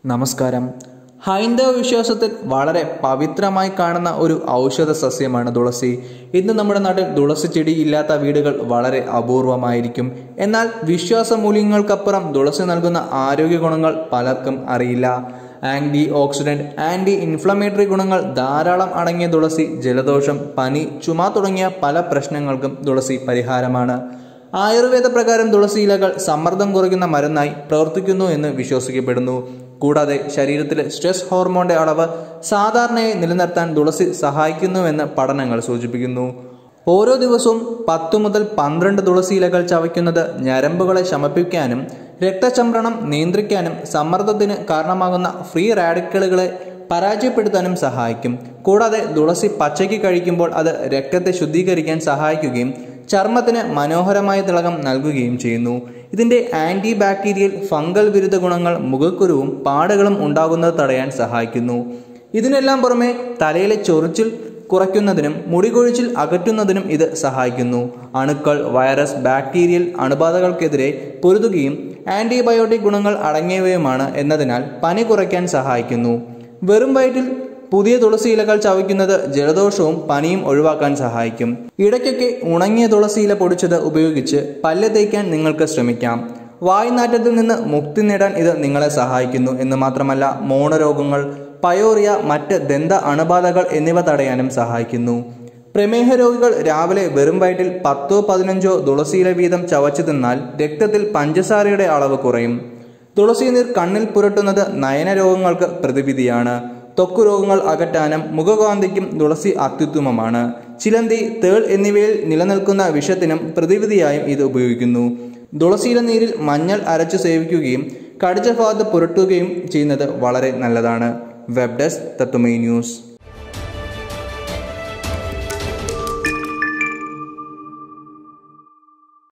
നമസ്കാരം ഹൈന്ദവ വിശ്വാസത്തിൽ വളരെ പവിത്രമായി കാണുന്ന ഒരു ഔഷധ സസ്യമാണ് തുളസി ഇന്ന് നമ്മുടെ നാട്ടിൽ തുളസി ചെടി ഇല്ലാത്ത വീടുകൾ വളരെ അപൂർവമായിരിക്കും എന്നാൽ വിശ്വാസ മൂല്യങ്ങൾക്കപ്പുറം തുളസി നൽകുന്ന ആരോഗ്യ ഗുണങ്ങൾ പലർക്കും അറിയില്ല ആൻറ്റി ഓക്സിഡന്റ് ആൻറ്റി ഇൻഫ്ലമേറ്ററി ഗുണങ്ങൾ ധാരാളം അടങ്ങിയ തുളസി ജലദോഷം പനി ചുമ തുടങ്ങിയ പല പ്രശ്നങ്ങൾക്കും തുളസി പരിഹാരമാണ് ആയുർവേദ പ്രകാരം തുളസി ഇലകൾ സമ്മർദ്ദം കുറയ്ക്കുന്ന മരുന്നായി പ്രവർത്തിക്കുന്നു എന്ന് വിശ്വസിക്കപ്പെടുന്നു കൂടാതെ ശരീരത്തിലെ സ്ട്രെസ് ഹോർമോണിന്റെ അളവ് സാധാരണയായി നിലനിർത്താൻ തുളസി സഹായിക്കുന്നുവെന്ന് പഠനങ്ങൾ സൂചിപ്പിക്കുന്നു ഓരോ ദിവസവും പത്തു മുതൽ പന്ത്രണ്ട് തുളസി ഇലകൾ ചവയ്ക്കുന്നത് ഞരമ്പുകളെ ശമിപ്പിക്കാനും രക്തചംക്രമണം നിയന്ത്രിക്കാനും സമ്മർദ്ദത്തിന് കാരണമാകുന്ന ഫ്രീ റാഡിക്കലുകളെ പരാജയപ്പെടുത്താനും സഹായിക്കും കൂടാതെ തുളസി പച്ചയ്ക്ക് കഴിക്കുമ്പോൾ അത് രക്തത്തെ ശുദ്ധീകരിക്കാൻ സഹായിക്കുകയും ചർമ്മത്തിന് മനോഹരമായ തിളക്കം നൽകുകയും ചെയ്യുന്നു ഇതിന്റെ ആന്റി ബാക്ടീരിയൽ ഫംഗൽ വിരുദ്ധ ഗുണങ്ങൾ മുഖക്കുരുവും പാടുകളും ഉണ്ടാകുന്നത് തടയാൻ സഹായിക്കുന്നു ഇതിനെല്ലാം പുറമെ തലയിലെ ചൊറിച്ചിൽ കുറയ്ക്കുന്നതിനും മുടികൊഴിച്ചിൽ അകറ്റുന്നതിനും ഇത് സഹായിക്കുന്നു അണുക്കൾ വൈറസ് ബാക്ടീരിയൽ അണുബാധകൾക്കെതിരെ പൊരുതുകയും ആന്റിബയോട്ടിക് ഗുണങ്ങൾ അടങ്ങിയവയുമാണ് എന്നതിനാൽ പനി കുറയ്ക്കാൻ സഹായിക്കുന്നു വെറും വയറ്റിൽ പുതിയ തുളസി ഇലകൾ ചവയ്ക്കുന്നത് ജലദോഷവും പനിയും ഒഴിവാക്കാൻ സഹായിക്കും ഇടയ്ക്കൊക്കെ ഉണങ്ങിയ തുളസി ഇല പൊടിച്ചത് ഉപയോഗിച്ച് പല്ല് തേക്കാൻ നിങ്ങൾക്ക് ശ്രമിക്കാം വായുനാറ്റത്തിൽ നിന്ന് മുക്തി നേടാൻ ഇത് നിങ്ങളെ സഹായിക്കുന്നു എന്ന് മാത്രമല്ല മോണരോഗങ്ങൾ പയോറിയ മറ്റ് ദന്ത അണുബാധകൾ എന്നിവ തടയാനും സഹായിക്കുന്നു പ്രമേഹ രോഗികൾ രാവിലെ വെറും വയറ്റിൽ പത്തോ പതിനഞ്ചോ തുളസിയില വീതം ചവച്ചു തിന്നാൽ രക്തത്തിൽ പഞ്ചസാരയുടെ അളവ് കുറയും തുളസി നീർ കണ്ണിൽ പുരട്ടുന്നത് നയനരോഗങ്ങൾക്ക് പ്രതിവിധിയാണ് ത്വക്ക് രോഗങ്ങൾ അകറ്റാനും മുഖകാന്തിക്കും തുളസി അത്യുത്തമമാണ് ചിലന്തി തേൾ എന്നിവയിൽ നിലനിൽക്കുന്ന വിഷത്തിനും പ്രതിവിധിയായും ഇത് ഉപയോഗിക്കുന്നു തുളസിയില നീരിൽ മഞ്ഞൾ അരച്ചു സേവിക്കുകയും കടിച്ച ഭാഗത്ത് പുരട്ടുകയും ചെയ്യുന്നത് വളരെ നല്ലതാണ് വെബ് ഡെസ്ക് തത്തുമൈ ന്യൂസ്